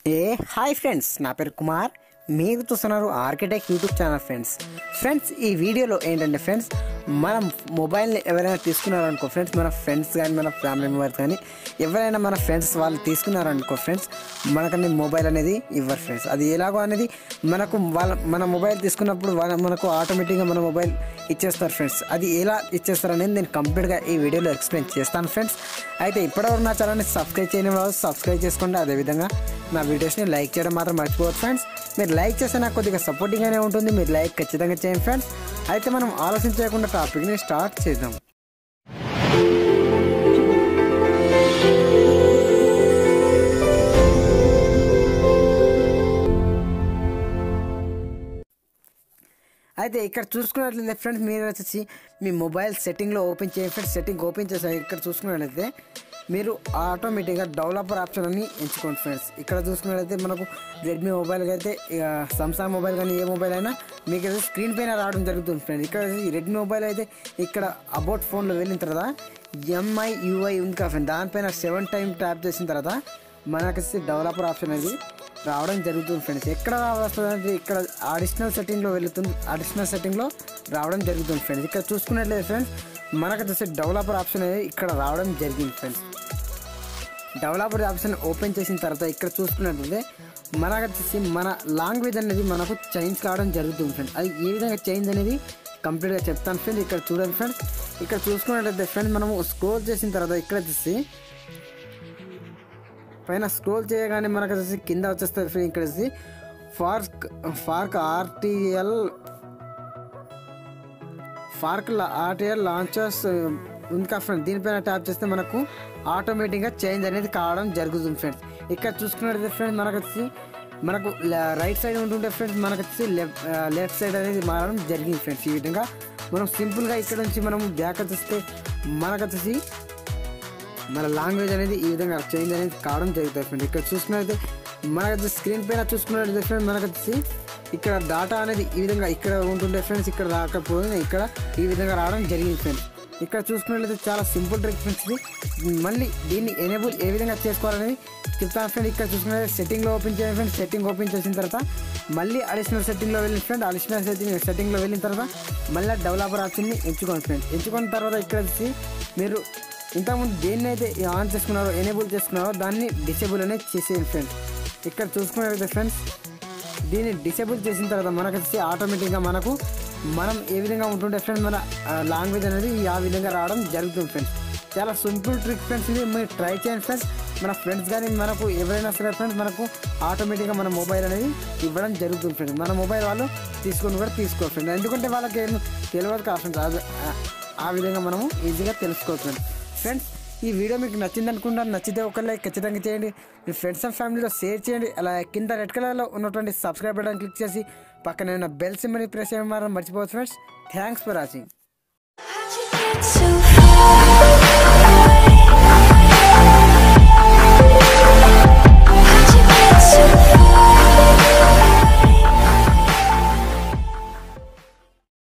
ఏ hi friends నా పేరు కుమార్ మీరు చూస్తున్నారు architect YouTube channel friends friends ఈ వీడియోలో ఏంటంటే ఫ్రెండ్స్ మనం మొబైల్ని ఎవరైనా తీసుకున్నారనుకో ఫ్రెండ్స్ మన ఫ్రెండ్స్ కానీ మన ఫ్యామిలీ మెంబర్స్ కానీ ఎవరైనా మన ఫ్రెండ్స్ వాళ్ళు తీసుకున్నారనుకో ఫ్రెండ్స్ మనకని మొబైల్ అనేది ఇవ్వరు ఫ్రెండ్స్ అది ఎలాగో అనేది మనకు వాళ్ళ మన మొబైల్ తీసుకున్నప్పుడు వాళ్ళ మనకు ఆటోమేటిక్గా మన మొబైల్ ఇచ్చేస్తారు ఫ్రెండ్స్ అది ఎలా ఇచ్చేస్తారు అనేది నేను కంప్లీట్గా ఈ వీడియోలో ఎక్స్ప్లెయిన్ చేస్తాను ఫ్రెండ్స్ అయితే ఇప్పటివరకు నా ఛానల్ని సబ్స్క్రైబ్ చేయని వాళ్ళు సబ్స్క్రైబ్ చేసుకోండి అదేవిధంగా నా వీడియోస్ని లైక్ చేయడం మాత్రం మర్చిపోవద్దు ఫ్రెండ్స్ మీరు లైక్ చేస్తే నాకు కొద్దిగా సపోర్టింగ్గానే ఉంటుంది మీరు లైక్ ఖచ్చితంగా చేయండి ఫ్రెండ్స్ అయితే మనం ఆలోచన చేయకుండా టాపిక్ని స్టార్ట్ చేద్దాం అయితే ఇక్కడ చూసుకున్నట్లయితే ఫ్రెండ్స్ మీరు వచ్చేసి మీ మొబైల్ సెట్టింగ్లో ఓపెన్ చేయండి ఫ్రెండ్స్ సెట్టింగ్ ఓపెన్ చేసాక ఇక్కడ చూసుకున్నట్లయితే మీరు ఆటోమేటిక్గా డెవలపర్ ఆప్షన్ అని ఎంచుకోండి ఫ్రెండ్స్ ఇక్కడ చూసుకున్నట్లయితే మనకు రెడ్మీ మొబైల్కి అయితే ఇక సామ్సంగ్ మొబైల్ కానీ ఏ మొబైల్ అయినా మీకు అయితే స్క్రీన్ పైన రావడం జరుగుతుంది ఫ్రెండ్స్ ఇక్కడ రెడ్మీ మొబైల్ అయితే ఇక్కడ అబౌట్ ఫోన్లో వెళ్ళిన తర్వాత ఎంఐ యూఐ ఉంది కదా ఫ్రెండ్ దానిపైన సెవెన్ టైం ట్యాప్ చేసిన తర్వాత మనకి డెవలపర్ ఆప్షన్ అనేది రావడం జరుగుతుంది ఫ్రెండ్స్ ఎక్కడ వస్తుంది ఇక్కడ అడిషనల్ సెట్టింగ్లో వెళుతుంది అడిషనల్ సెట్టింగ్లో రావడం జరుగుతుంది ఫ్రెండ్స్ ఇక్కడ చూసుకున్నట్లయితే ఫ్రెండ్స్ మనకు వచ్చేసి డెవలపర్ ఆప్షన్ అనేది ఇక్కడ రావడం జరిగింది ఫ్రెండ్స్ డెవలపర్ ఆప్షన్ ఓపెన్ చేసిన తర్వాత ఇక్కడ చూసుకున్నట్లయితే మనకు వచ్చేసి మన లాంగ్వేజ్ అనేది మనకు చేంజ్ కావడం జరుగుతుంది ఫ్రెండ్స్ అది ఏ విధంగా చేంజ్ అనేది కంప్లీట్గా చెప్తాను ఫ్రెండ్స్ ఇక్కడ చూడండి ఫ్రెండ్స్ ఇక్కడ చూసుకున్నట్లయితే ఫ్రెండ్స్ మనము స్క్రోల్ చేసిన తర్వాత ఇక్కడ వచ్చేసి పైన స్క్రోల్ చేయగానే మనకు వచ్చేసి కింద వచ్చేస్తుంది ఫ్రెండ్ ఇక్కడ వచ్చేసి ఫార్క్ ఫార్క్ ఆర్టీఎల్ ఫార్క్ ఆర్టీఎల్ లాంచర్స్ ఉంది కదా ఫ్రెండ్ దీనిపైన ట్యాప్ చేస్తే మనకు ఆటోమేటిక్గా చేంజ్ అనేది కావడం జరుగుతుంది ఫ్రెండ్స్ ఇక్కడ చూసుకున్నట్లయితే ఫ్రెండ్స్ మనకు వచ్చి మనకు రైట్ సైడ్ ఉంటుంటే ఫ్రెండ్స్ మనకు వచ్చి లెఫ్ట్ లెఫ్ట్ సైడ్ అనేది మారడం జరిగింది ఫ్రెండ్స్ ఈ విధంగా మనం సింపుల్గా ఇక్కడ నుంచి మనం బ్యాక్ వచ్చేస్తే మనకు వచ్చేసి మన లాంగ్వేజ్ అనేది ఈ విధంగా చేంజ్ అనేది కావడం జరుగుతుంది ఫ్రెండ్ ఇక్కడ చూసుకున్నట్లయితే మనకు స్క్రీన్ పైన చూసుకున్నట్లయితే ఫ్రెండ్ మనకు వచ్చి ఇక్కడ డాటా అనేది ఈ విధంగా ఇక్కడ ఉంటుండే ఫ్రెండ్స్ ఇక్కడ రాకపోతే ఇక్కడ ఈ విధంగా రావడం జరిగింది ఫ్రెండ్స్ ఇక్కడ చూసుకున్నట్లయితే చాలా సింపుల్ ట్రిక్ ఫ్రెండ్స్ ఇది మళ్ళీ దీన్ని ఎనేబుల్ ఏ విధంగా చేసుకోవాలనేది చెప్తాను ఫ్రెండ్ ఇక్కడ చూసుకున్నట్లయితే సెట్టింగ్లో ఓపెన్ చేయండి ఫ్రెండ్ సెట్టింగ్ ఓపెన్ చేసిన తర్వాత మళ్ళీ అడిషనల్ సెట్టింగ్లో వెళ్ళిన ఫ్రెండ్ అడిషనల్ సెట్టింగ్ సెట్టింగ్లో వెళ్ళిన తర్వాత మళ్ళీ డెవలపర్ ఆప్షన్ని ఎంచుకోండి ఫ్రెండ్ ఎంచుకున్న తర్వాత ఇక్కడ వచ్చి మీరు ఇంతకుముందు దేన్ని అయితే ఆన్ చేసుకున్నారో ఎనేబుల్ చేసుకున్నారో దాన్ని డిసేబుల్ అనేది చేసేయండి ఫ్రెండ్స్ ఇక్కడ చూసుకున్నట్లయితే ఫ్రెండ్స్ దీన్ని డిసేబుల్ చేసిన తర్వాత మనకు వచ్చి ఆటోమేటిక్గా మనకు మనం ఏ విధంగా ఉంటుంటే ఫ్రెండ్స్ మన లాంగ్వేజ్ అనేది ఆ విధంగా రావడం జరుగుతుంది ఫ్రెండ్స్ చాలా సింపుల్ ట్రిక్ ఫ్రెండ్స్ ఇది మీరు ట్రై చేయండి ఫ్రెండ్స్ మన ఫ్రెండ్స్ కానీ మనకు ఎవరైనా సరే ఫ్రెండ్స్ మనకు ఆటోమేటిక్గా మన మొబైల్ అనేది ఇవ్వడం జరుగుతుంది ఫ్రెండ్స్ మన మొబైల్ వాళ్ళు తీసుకొని కూడా తీసుకోవాలి ఫ్రెండ్స్ ఎందుకంటే వాళ్ళకి ఏం తెలియదు కదా ఫ్రెండ్స్ అది ఆ విధంగా మనము ఈజీగా తెలుసుకోవచ్చు ఫ్రెండ్స్ ఫ్రెండ్స్ ఈ వీడియో మీకు నచ్చింది అనుకుంటాను నచ్చితే ఒక లైక్ ఖచ్చితంగా చేయండి మీ ఫ్రెండ్స్ అండ్ ఫ్యామిలీలో షేర్ చేయండి అలా కింద రెడ్ కలర్లో ఉన్నటువంటి సబ్స్క్రైబ్ బటన్ క్లిక్ చేసి పక్కన ఉన్న బెల్ సింబల్ని ప్రెస్ చేయడం మాత్రం మర్చిపోవచ్చు friends thanks for watching How'd you get so